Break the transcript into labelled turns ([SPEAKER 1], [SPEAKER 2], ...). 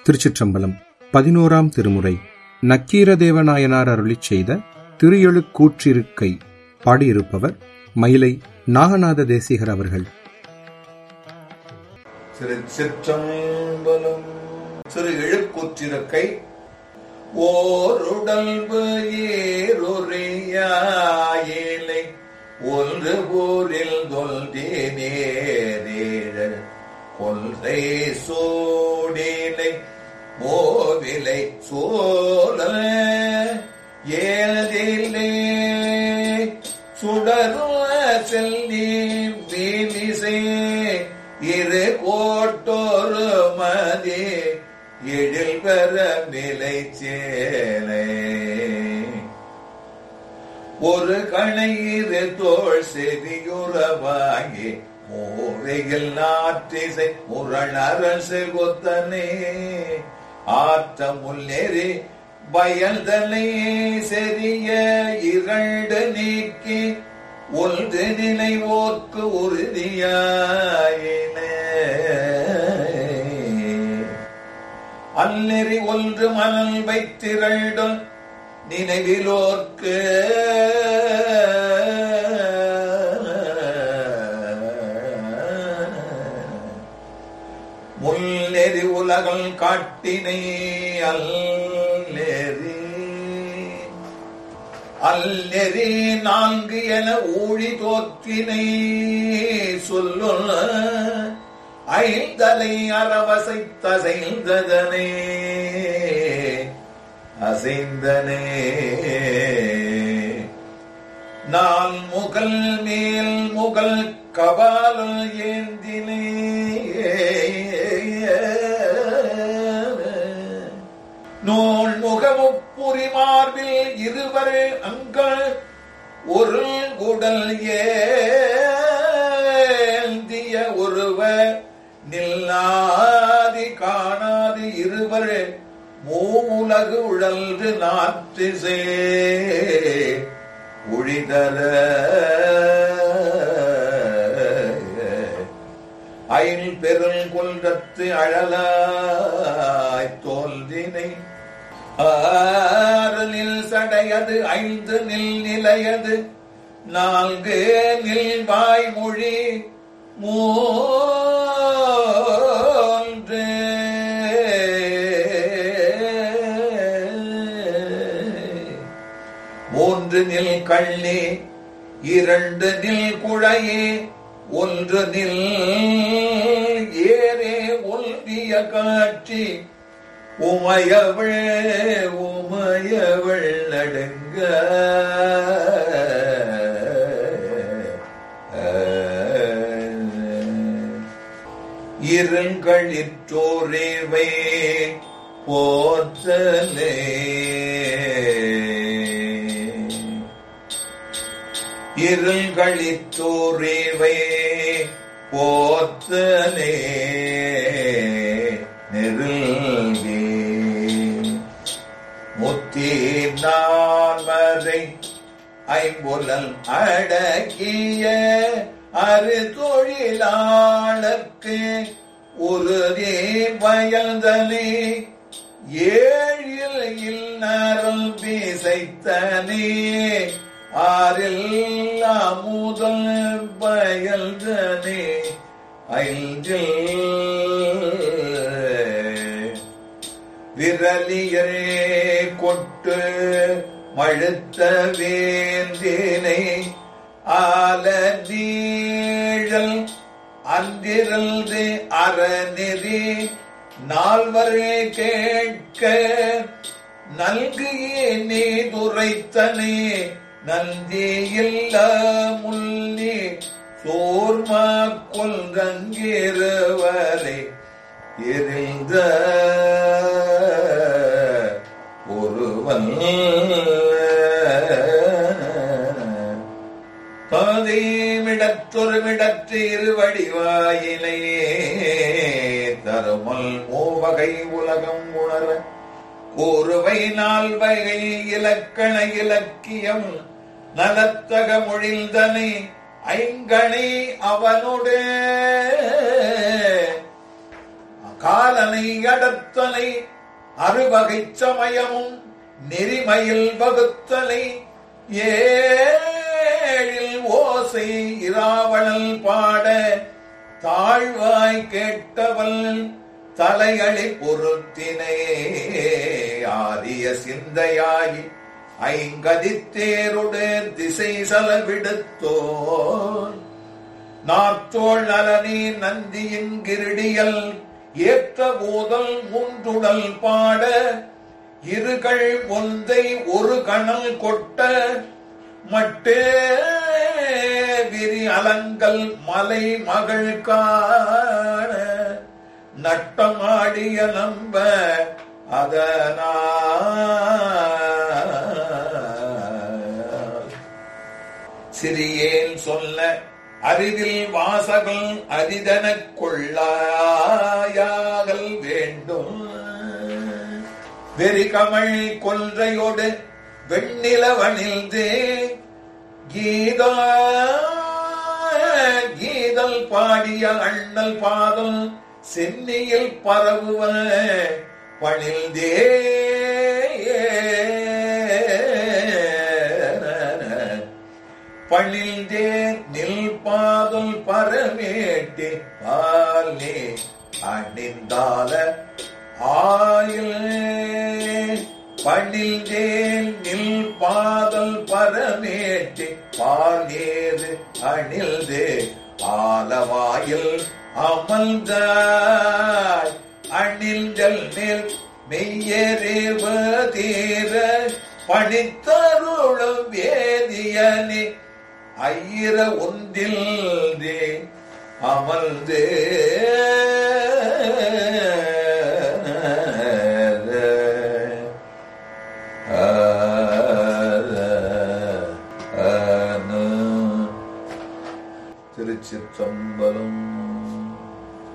[SPEAKER 1] திருச்சிற்றம்பலம் பதினோராம் திருமுறை நக்கீரதேவநாயனார் அருளிச் செய்த திருஎழுக்கூற்றிருக்கை பாடியிருப்பவர் மயிலை நாகநாத தேசிகர் அவர்கள்
[SPEAKER 2] திருச்சிற்றம்பலம் திரு எழுக்கூற்றிருக்கை ஓருடல்பு ஏறொறியாயிலை ஒன்று போரில் தொல்தே நேரேழல் கொல்றை சோடிலை மோவிலை சோழல் ஏதிலே சுடருள செல்லி மீலிசை இரு கோட்டோரு மதி எழில் பெற நிலை சேலை ஒரு கணையிரு தோள் செறியுறவாகி மூவையில் நாற்றிசை முரணரசு கொத்தனே ஆற்ற முன்னேறி பயந்தனை செறிய இரண்டு நீக்கி ஒன்று நினைவோர்க்கு உறுதியாயின அல்லெறி ஒன்று மணல் வைத்திரண்டும் நினைவிலோர்க்கு முன்னெறி உலகம் காட்டினை அல்லெறி அல்லெறி நான்கு என ஊழி தோற்றினை சொல்லுள்ள ஐந்தலை அரவசை தசைந்ததனே அசைந்தனே நான் முகல் மேல் முகல் கபாலம் ஏந்தினே நூல் முகமுப்புரி மார்பில் இருவர் அங்கள் ஒரு குடல் ஏந்திய ஒருவர் நில்லாதி காணாது இருவர் மூவுலகு உழல்று நாற்றிசே ஒழிதர அயல் பெருள் கொல்றத்து அழலாய் தோல்வினை ஆறலில் சடையது ஐந்து நில் நிலையது நான்கு நில் வாய்மொழி மூன்று மூன்று நில் கள்ளி இரண்டு நில் குழையே ஒன்று நில் ஏரே ஒல்விய காட்சி உமையவள் உமையவள் நடுங்க இருங்களிற்றோரேவை போற்றலே இருங்களிற்றோரேவை போற்றலே நெருங்கி முத்தி நான்மறை ஐம்புலன் அடக்கிய அரு தொழிலாளர்க்கு உறுதி பயந்தனே ஏழில் இல்லறம் பிசைத்தனே ஆறில் அமுதல் பயல்தனே ஐந்தில் விரலியரே கொட்டு மழுத்த வேந்தினை ஆல நீழல் அன்றிரல்து அறநெறி நால்வரே கேட்க நல்கு நீ துரைத்தனே நந்தியில்ல முல்லி சோர்மா கொல்கங்கிருவரை எரிந்த ஒருவன் பதேமிடற்றொருமிடற்று இருவடிவாயிலே தருமல் மூவகை உலகம் உணர ஒருவை நால்வகை இலக்கண இலக்கியம் நலத்தக மொழிந்தனை ஐங்கணை அவனுடைய காலனை அடர்த்தலை அறுவகைச் சமயமும் நெறிமையில் வகுத்தலை ஏழில் ஓசை இராவணல் பாட தாழ்வாய் கேட்டவள் தலையளி பொருத்தினே ஆரிய சிந்தையாகி ஐங்கதித்தேருடு திசை செலவிடுத்தோன் நாத்தோள் நலனே நந்தியின் கிருடியல் ஏற்ற போதல் மூன்றுடல் பாட இருகள் ஒன்றை ஒரு கணல் கொட்ட மட்டே விரி அலங்கல் மலை மகள் காண நட்டமாடிய நம்ப அதனால் சிறியேன் சொல்ல அறிவில் வாசகல் அரிதனக் கொள்ளாயாகல் வேண்டும் வெறிகமள் கொன்றையோடு வெண்ணிலவனில்தே கீதா கீதல் பாடிய அண்ணல் பாதல் சென்னியில் பரவுவ பணில்தே பணில்தே நில் பாதல் பரமேட்டி பாலே அணிந்தால ஆயில் பணில்தேல் நில் பாதல் பரமேட்டி பாலேது அணில்தே ஆலவாயில் அமர்ந்தாய் அணிந்தல் மேல் மெய்யரேவ தீர பணித்தருளும் வேதியனே ஐயிர ஒன்றில் தே அமர்ந்தே திருச்சிற்றம்பலம்